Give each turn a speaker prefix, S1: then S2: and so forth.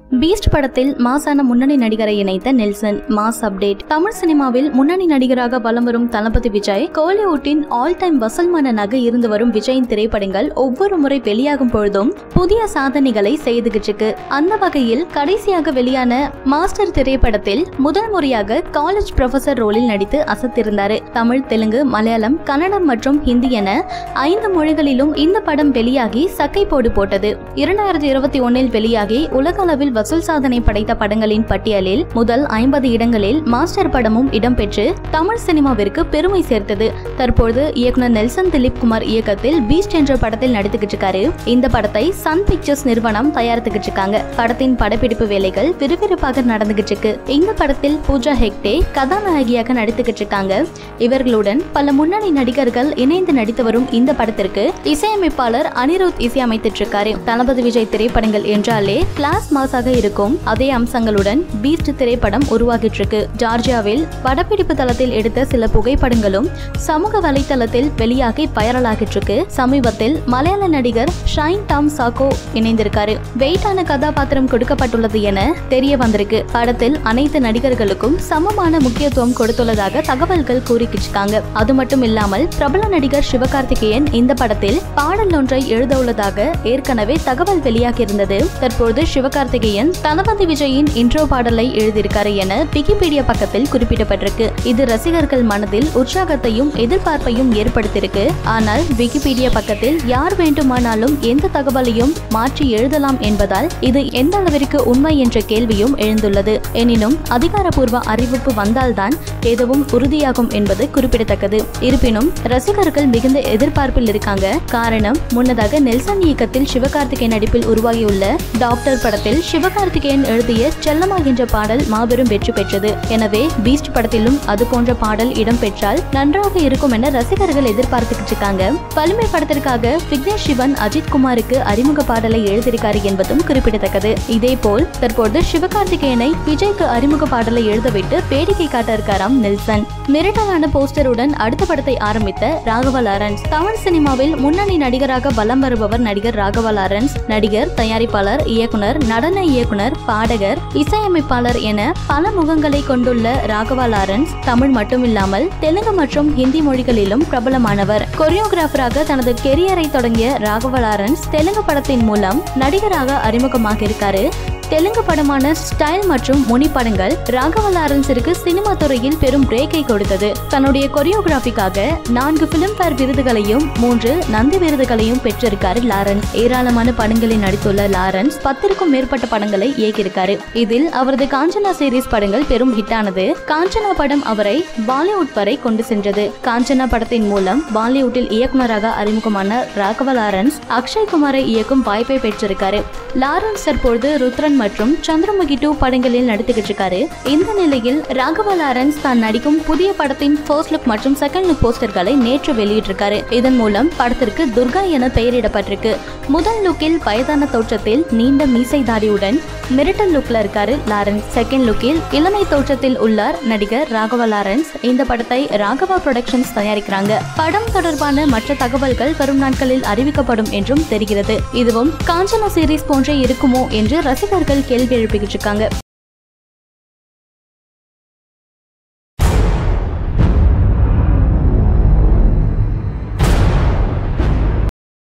S1: Beast படத்தில் மாசான முன்னணி நடிகரை இணைத்த நெல்சன் மாஸ் அப்டேட் தமிழ் சினிமாவில் முன்னணி நடிகராக வலம் வரும் தளபதி விஜய் கோலிவுட்டின் ஆல் டைம் வசல் மன்னனாக இருந்து வரும் விஜயின் திரைப்படங்கள் ஒவ்வொரு முறை வெளியாகும் பொழுதும் புதிய சாதனைகளை செய்துகிட்டு இருக்கு அந்த வகையில் கடைசியாக வெளியான மாஸ்டர் திரைப்படத்தில் முதல் முறையாக காலேஜ் ப்ரொஃபசர் ரோலில் நடித்து அசத்திருந்தாரு தமிழ் தெலுங்கு மலையாளம் கன்னடம் மற்றும் ஹிந்தி என ஐந்து மொழிகளிலும் இந்த படம் வெளியாகி சக்கை போடு போட்டது இரண்டாயிரத்தி இருபத்தி ஒன்னில் வெளியாகி உலக அளவில் வசூல் சாதனை படைத்த படங்களின் பட்டியலில் முதல் ஐம்பது இடங்களில் மாஸ்டர் படமும் இடம்பெற்று தமிழ் சினிமாவிற்கு பெருமை சேர்த்தது தற்போது இயக்குனர் நெல்சன் திலீப் குமார் இயக்கத்தில் பீஸ்ட் என்ற படத்தில் நடித்துக்கிட்டு இருக்காரு இந்த படத்தை சன் பிக்சர்ஸ் நிறுவனம் தயாரித்துக்கிட்டு இருக்காங்க படத்தின் படப்பிடிப்பு வேலைகள் விறுவிறுப்பாக நடந்துகிட்டு இருக்கு இந்த படத்தில் பூஜா ஹெக்டே கதாநாயகியாக நடித்துக்கிட்டு இருக்காங்க இவர்களுடன் பல முன்னணி நடிகர்கள் இணைந்து நடித்து வரும் இந்த படத்திற்கு இசையமைப்பாளர் அனிருத் இசையமைத்துட்டு இருக்காரு தளபதி விஜய் திரைப்படங்கள் என்றாலே கிளாஸ் மாஸாக இருக்கும் அதே அம்சங்களுடன் பீஸ்ட் திரைப்படம் உருவாகிட்டு இருக்கு ஜார்ஜியாவில் படப்பிடிப்பு தளத்தில் எடுத்த சில புகைப்படங்களும் சமூக வலைத்தளத்தில் வெளியாகி வைரலாகிட்டு இருக்கு சமீபத்தில் மலையாள நடிகர் ஷைன் டாம் சாக்கோ இணைந்திருக்காரு வெயிட்டான கதாபாத்திரம் கொடுக்கப்பட்டுள்ளது என தெரிய வந்திருக்கு படத்தில் அனைத்து நடிகர்களுக்கும் சமமான முக்கியத்துவம் கொடுத்துள்ளதாக தகவல்கள் கூறிக்கிச்சிருக்காங்க அது மட்டும் இல்லாமல் பிரபல நடிகர் சிவகார்த்திகேயன் இந்த படத்தில் பாடல் ஒன்றை எழுத உள்ளதாக ஏற்கனவே தகவல் வெளியாகியிருந்தது தற்போது சிவகார்த்திகேயன் தளபதி விஜயின் இன்ட்ரோ பாடலை எழுதியிருக்காரு என விக்கிபீடியா பக்கத்தில் குறிப்பிடப்பட்டிருக்கு இது ரசிகர்கள் மனதில் உற்சாகத்தையும் எதிர்பார்ப்பையும் ஏற்படுத்தியிருக்கு ஆனால் விக்கிபீடியா பக்கத்தில் யார் வேண்டுமானாலும் எந்த தகவலையும் மாற்றி எழுதலாம் என்பதால் இது எந்த அளவிற்கு உண்மை என்ற கேள்வியும் எழுந்துள்ளது எனினும் அதிகாரப்பூர்வ அறிவிப்பு வந்தால்தான் எதுவும் உறுதியாகும் என்பது குறிப்பிடத்தக்கது இருப்பினும் ரசிகர்கள் மிகுந்த எதிர்பார்ப்பில் இருக்காங்க காரணம் முன்னதாக நெல்சன் இயக்கத்தில் சிவகார்த்திகேயன் நடிப்பில் உருவாகியுள்ள டாக்டர் படத்தில் சிவகார்த்திகேயன் எழுதிய செல்லமா என்ற பாடல் மாபெரும் வெற்றி பெற்றது எனவே பீஸ்ட் படத்திலும் அது போன்ற பாடல் இடம்பெற்றால் நன்றாக இருக்கும் என ரசிகர்கள் எதிர்பார்த்துக்கிட்டு இருக்காங்க பழுமை படத்திற்காக விக்னேஷ் சிவன் அஜித் குமாருக்கு அறிமுக பாடலை எழுதியிருக்காரு என்பதும் குறிப்பிடத்தக்கது இதேபோல் தற்போது சிவகார்த்திகேயனை விஜய்க்கு அறிமுக பாடலை எழுதவிட்டு வேடிக்கை காட்ட இருக்காராம் நெல்சன் மிரட்டலான போஸ்டருடன் அடுத்த படத்தை ஆரம்பித்த ராகவா லாரன்ஸ் தமிழ் சினிமாவில் முன்னணி நடிகராக வலம் வருபவர் நடிகர் ராகவா லாரன்ஸ் நடிகர் தயாரிப்பாளர் இயக்குனர் நடன இயக்குனர் பாடகர் இசையமைப்பாளர் என பல முகங்களை கொண்டுள்ள ராகவா லாரன்ஸ் தமிழ் மட்டுமில்லாமல் தெலுங்கு மற்றும் ஹிந்தி மொழிகளிலும் பிரபலமானவர் கொரியோகிராஃபராக தனது கெரியரை தொடங்கிய ராகவா லாரன்ஸ் தெலுங்கு படத்தின் மூலம் நடிகராக அறிமுகமாக இருக்காரு தெலுங்கு படமான ஸ்டைல் மற்றும் முனி படங்கள் ராகவ லாரன்ஸிற்கு சினிமா துறையில் பெரும் பிரேக்கை கொடுத்தது தன்னுடைய கொரியோகிராஃபிக்காக நான்கு பிலிம்பேர் விருதுகளையும் மூன்று நந்தி விருதுகளையும் பெற்றிருக்காரு லாரன்ஸ் ஏராளமான படங்களில் நடித்துள்ள லாரன்ஸ் பத்திற்கும் மேற்பட்ட படங்களை இயக்கியிருக்காரு இதில் அவரது காஞ்சனா சீரிஸ் படங்கள் பெரும் ஹிட்டானது காஞ்சனா படம் அவரை பாலிவுட் வரை கொண்டு சென்றது காஞ்சனா படத்தின் மூலம் பாலிவுட்டில் இயக்குனராக அறிமுகமான ராகவ லாரன்ஸ் அக்ஷய் குமாரை இயக்கும் வாய்ப்பை பெற்றிருக்காரு லாரன்ஸ் தற்பொழுது ருத்ரன் மற்றும் சந்திரமுகி டூ படங்களில் நடித்துக்கிட்டு இருக்காரு இந்த நிலையில் ராகவ லாரன்ஸ் தான் நடிக்கும் புதிய படத்தின் ஃபர்ஸ்ட் லுக் மற்றும் செகண்ட் லுக் போஸ்டர்களை நேற்று வெளியிட்டிருக்காரு இதன் மூலம் படத்திற்கு துர்கா என பெயரிடப்பட்டிருக்கு முதல் லுக்கில் வயதான தோற்றத்தில் நீண்ட மீசை தாடியுடன் மிரட்டல் லுக்ல இருக்காரு லாரன்ஸ் செகண்ட் லுக்கில் இளமை தோற்றத்தில் உள்ளார் நடிகர் ராகவ லாரன்ஸ் இந்த படத்தை ராகவா புரொடக்ஷன்ஸ் தயாரிக்கிறாங்க படம் தொடர்பான மற்ற தகவல்கள் வரும் நாட்களில் அறிவிக்கப்படும் என்றும் தெரிகிறது இதுவும் காஞ்சனா சீரிஸ் போன்றே இருக்குமோ என்று ரசிகர்கள் கேள்வி எழுப்பிக்கிட்டு இருக்காங்க